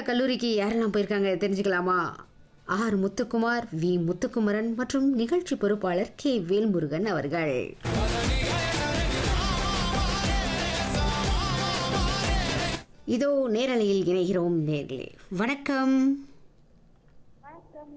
கல்லூரிக்கு யாரெல்லாம் போயிருக்காங்க தெரிஞ்சுக்கலாமா ஆர் முத்துக்குமார் வி முத்துக்குமரன் மற்றும் நிகழ்ச்சி பொறுப்பாளர் கே வேல்முருகன் அவர்கள் இதோ நேரலையில் இணைகிறோம் நேர்களே வணக்கம் வணக்கம்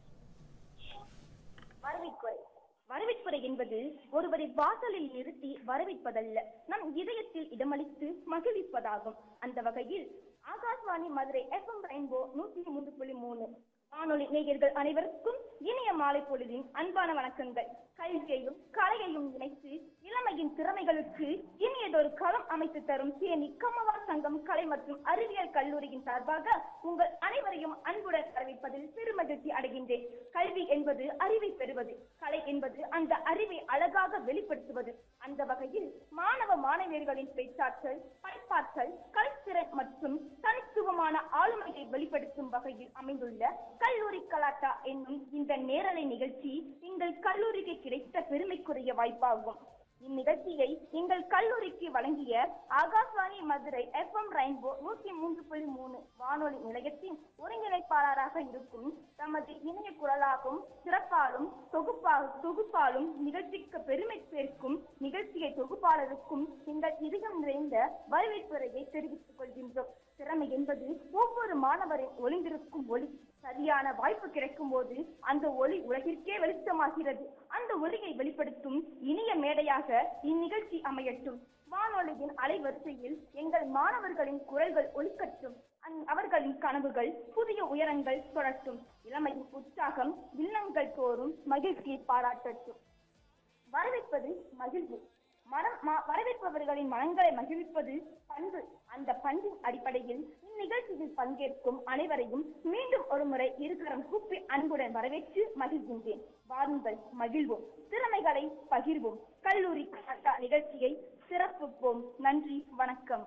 வரவேற்புரை வரவேற்புரை என்பது ஒருவரை வாசலில் நிறுத்தி வரவேற்பதல்ல நம் இதயத்தில் இடமளித்து மகிழ்விப்பதாகும் அந்த வகையில் ஆகாஷ்வாணி மதுரை எஃப்எம் ரெயின்போ நூத்தி மூன்று புள்ளி மூணு வானொலி நேயர்கள் அனைவருக்கும் இனிய மாலை பொழுதின் அன்பான வணக்கங்கள் கல்வியையும் கலையையும் இணைத்து இளமையின் திறமைகளுக்கு இனியதொரு களம் அமைத்து தரும் தேனி கமவா சங்கம் கலை மற்றும் அறிவியல் கல்லூரியின் சார்பாக உங்கள் அனைவரையும் அன்புடன் வரவேற்பதில் பெருமகிழ்ச்சி அடைகின்றேன் கல்வி என்பது அறிவை பெறுவது கலை என்பது அந்த அறிவை அழகாக வெளிப்படுத்துவது அந்த வகையில் மாணவ மாணவியர்களின் பேச்சாற்றல் படைப்பாற்றல் கலைத்திறன் மற்றும் தனித்துவமான ஆளுமையை வெளிப்படுத்தும் வகையில் அமைந்துள்ள கல்லூரி கலாட்டா என்னும் இந்த நேரலை நிகழ்ச்சி எங்கள் கல்லூரிக்கு கிடைத்த பெருமைக்குரிய வாய்ப்பாகும் இந்நிகழ்ச்சியை எங்கள் கல்லூரிக்கு வழங்கிய ஆகாஷ்வாணி மதுரை எஃப்எம் ரெயின்போ நூத்தி மூன்று புள்ளி மூணு வானொலி நிலையத்தின் ஒருங்கிணைப்பாளராக இருக்கும் தமது இணைய குரலாகும் சிறப்பாலும் தொகுப்பா தொகுப்பாலும் நிகழ்ச்சிக்கு பெருமை சேர்க்கும் நிகழ்ச்சியை தொகுப்பாளருக்கும் எங்கள் இதயம் நிறைந்த வரவேற்புரையை தெரிவித்துக் கொள்கின்றோம் திறமை என்பது ஒவ்வொரு மாணவரின் ஒளிந்திருக்கும் ஒளி சரியான வாய்ப்பு கிடைக்கும் போது அந்த ஒளி உலகிற்கே வெளிச்சமாகிறது அந்த ஒளியை வெளிப்படுத்தும் இனிய மேடையாக இந்நிகழ்ச்சி அமையட்டும் வானொலியின் அலைவரிசையில் எங்கள் மாணவர்களின் குரல்கள் ஒலிக்கட்டும் அந்- அவர்களின் கனவுகள் புதிய உயரங்கள் தொடரட்டும் இளமையின் உற்சாகம் இல்லங்கள் தோறும் மகிழ்ச்சியை பாராட்டட்டும் வரவேற்பது மகிழ்வு மனம் ம- வரவேற்பவர்களின் மனங்களை மகிழ்விப்பது பண்பு அந்த பண்பின் அடிப்படையில் இந்நிகழ்ச்சியில் பங்கேற்கும் அனைவரையும் மீண்டும் ஒருமுறை இருகரம் கூப்பி அன்புடன் வரவேற்று மகிழ்கின்றேன் வாருங்கள் மகிழ்வோம் திறமைகளை பகிர்வோம் கல்லூரி கலாட்டா நிகழ்ச்சியை சிறப்பிப்போம் நன்றி வணக்கம்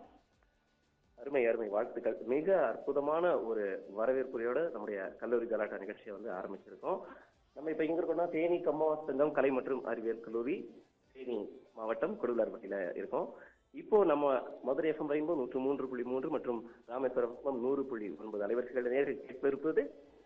அருமை அருமை வாழ்த்துக்கள் மிக அற்புதமான ஒரு வரவேற்புரையோட நம்முடைய கல்லூரி கலாட்டா நிகழ்ச்சியை வந்து ஆரம்பிச்சிருக்கோம் நம்ம இப்ப எங்க இருக்கோம்னா தேனி கம்மாவா சங்கம் கலை மற்றும் அறிவியல் கல்லூரி தேனி மாவட்டம் கொடுவிலார்பட்டியில இருக்கோம் இப்போ நம்ம மதுரை எஃப்எம் ரெயின்போ நூற்று மூன்று புள்ளி மூன்று மற்றும் ராமேஸ்வரம் எஃப்எம் நூறு புள்ளி ஒன்பது அலைவரிசைகள் நேரில் கேட்ப இருப்பது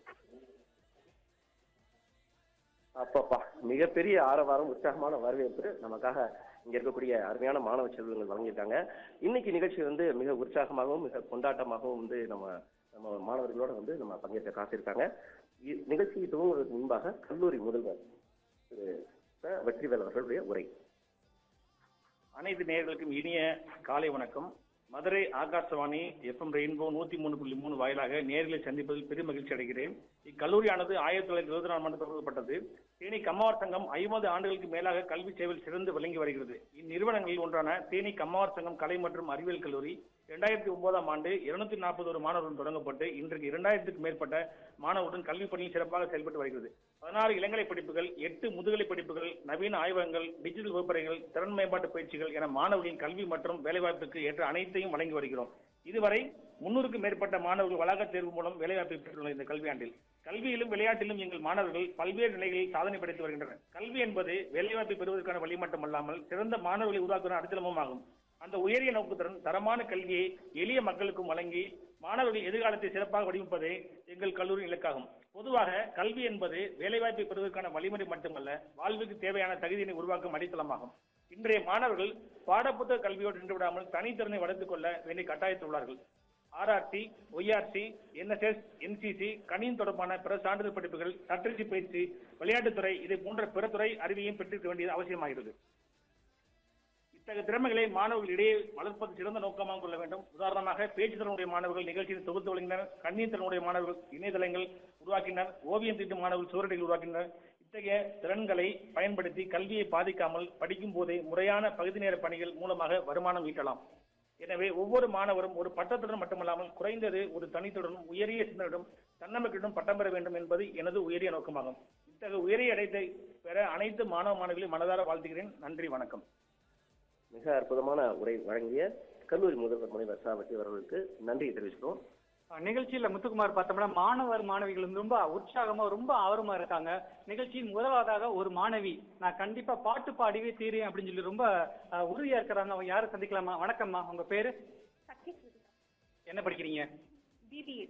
அப்பப்பா மிகப்பெரிய ஆரவாரம் உற்சாகமான வரவேற்பு நமக்காக இங்க இருக்கக்கூடிய அருமையான மாணவ செல்வங்கள் வழங்கியிருக்காங்க இன்னைக்கு நிகழ்ச்சி வந்து மிக உற்சாகமாகவும் மிக கொண்டாட்டமாகவும் வந்து நம்ம நம்ம மாணவர்களோட வந்து நம்ம பங்கேற்க காத்திருக்காங்க இ- நிகழ்ச்சி துவங்குவதற்கு முன்பாக கல்லூரி முதல்வர் திரு ச. வெற்றிவேல் அவர்களுடைய உரை அனைத்து நேயர்களுக்கும் இனிய காலை வணக்கம் மதுரை ஆகாசவாணி எஃப்எம் ரெயின்போ நூத்தி மூணு புள்ளி மூணு வாயிலாக நேர்களை சந்திப்பதில் பெரும் மகிழ்ச்சி அடைகிறேன் இக்கல்லூரியானது ஆயிரத்தி தொள்ளாயிரத்தி இருபத்தி நாலாம் ஆண்டு தொடங்கப்பட்டது தேனி கம்மாவார் சங்கம் ஐம்பது ஆண்டுகளுக்கு மேலாக கல்வி சேவையில் சிறந்து விளங்கி வருகிறது இந்நிறுவனங்களில் ஒன்றான தேனி கம்மாவார் சங்கம் கலை மற்றும் அறிவியல் கல்லூரி இரண்டாயிரத்தி ஒன்பதாம் ஆண்டு இருநூத்தி நாற்பது ஒரு மாணவருடன் தொடங்கப்பட்டு இன்றைக்கு இரண்டாயிரத்துக்கு மேற்பட்ட மாணவருடன் கல்வி பணியில் சிறப்பாக செயல்பட்டு வருகிறது பதினாறு இளங்கலை படிப்புகள் எட்டு முதுகலை படிப்புகள் நவீன ஆய்வகங்கள் டிஜிட்டல் வகுப்பறைகள் திறன் மேம்பாட்டு பயிற்சிகள் என மாணவர்களின் கல்வி மற்றும் வேலைவாய்ப்புக்கு ஏற்ற அனைத்தையும் வழங்கி வருகிறோம் இதுவரை முன்னூறுக்கும் மேற்பட்ட மாணவர்கள் வளாக தேர்வு மூலம் வேலைவாய்ப்பை பெற்றுள்ள இந்த கல்வியாண்டில் கல்வியிலும் விளையாட்டிலும் எங்கள் மாணவர்கள் பல்வேறு நிலைகளில் சாதனை படைத்து வருகின்றனர் கல்வி என்பது வேலைவாய்ப்பை பெறுவதற்கான வழி மட்டுமல்லாமல் சிறந்த மாணவர்களை உருவாக்குவதன் அடித்தளமும் ஆகும் அந்த உயரிய நோக்கத்துடன் தரமான கல்வியை எளிய மக்களுக்கும் வழங்கி மாணவர்கள் எதிர்காலத்தை சிறப்பாக வடிவமைப்பதே எங்கள் கல்லூரி இலக்காகும் பொதுவாக கல்வி என்பது வேலைவாய்ப்பை பெறுவதற்கான வழிமுறை மட்டுமல்ல வாழ்வுக்கு தேவையான தகுதியினை உருவாக்கும் அடித்தளமாகும் இன்றைய மாணவர்கள் பாடப்புத்தக கல்வியோடு நின்று விடாமல் தனித்திறனை வளர்த்துக் கொள்ள வேண்டிய கட்டாயத்தில் உள்ளார்கள் ஆர்ஆர்டி ஒய்ஆர்சி என்எஸ்எஸ் என்சிசி கணினி தொடர்பான பிற சான்றிதழ் படிப்புகள் தட்டச்சு பயிற்சி விளையாட்டுத்துறை இதை போன்ற பிற துறை அறிவையும் பெற்றிருக்க வேண்டியது அவசியமாகிறது இத்தகைய திறமைகளை மாணவர்களிடையே வளர்ப்பது சிறந்த நோக்கமாக கொள்ள வேண்டும் உதாரணமாக பேச்சு திறனுடைய மாணவர்கள் நிகழ்ச்சியில் தொகுத்து வழங்கினர் கண்ணீர் திறனுடைய மாணவர்கள் இணையதளங்கள் உருவாக்கினர் ஓவியம் தீட்டும் மாணவர்கள் சுவரடிகள் உருவாக்கினர் இத்தகைய திறன்களை பயன்படுத்தி கல்வியை பாதிக்காமல் படிக்கும் போதே முறையான பகுதி நேர பணிகள் மூலமாக வருமானம் ஈட்டலாம் எனவே ஒவ்வொரு மாணவரும் ஒரு பட்டத்துடன் மட்டுமல்லாமல் குறைந்தது ஒரு தனித்துடனும் உயரிய சிந்தனையுடன் தன்னம்பிக்கையுடன் பட்டம் பெற வேண்டும் என்பது எனது உயரிய நோக்கமாகும் இத்தகைய உயரிய அடைத்தை பெற அனைத்து மாணவ மாணவிகளையும் மனதார வாழ்த்துகிறேன் நன்றி வணக்கம் மிக அற்புதமான உரை வழங்கிய கல்லூரி முதல்வர் முனைவர் ச. வெற்றி அவர்களுக்கு நன்றியை தெரிவிச்சுக்கிறோம் நிகழ்ச்சியில முத்துக்குமார் பார்த்தோம்னா மாணவர் மாணவிகள் வந்து ரொம்ப உற்சாகமா ரொம்ப ஆர்வமா இருக்காங்க நிகழ்ச்சியின் முதலாவதாக ஒரு மாணவி நான் கண்டிப்பா பாட்டு பாடிவே தீரேன் அப்படின்னு சொல்லி ரொம்ப அஹ், உறுதியா இருக்கிறாங்க அவங்க யாரை சந்திக்கலாமா வணக்கம்மா உங்க பேரு சக்தி என்ன படிக்கிறீங்க பிபிஏ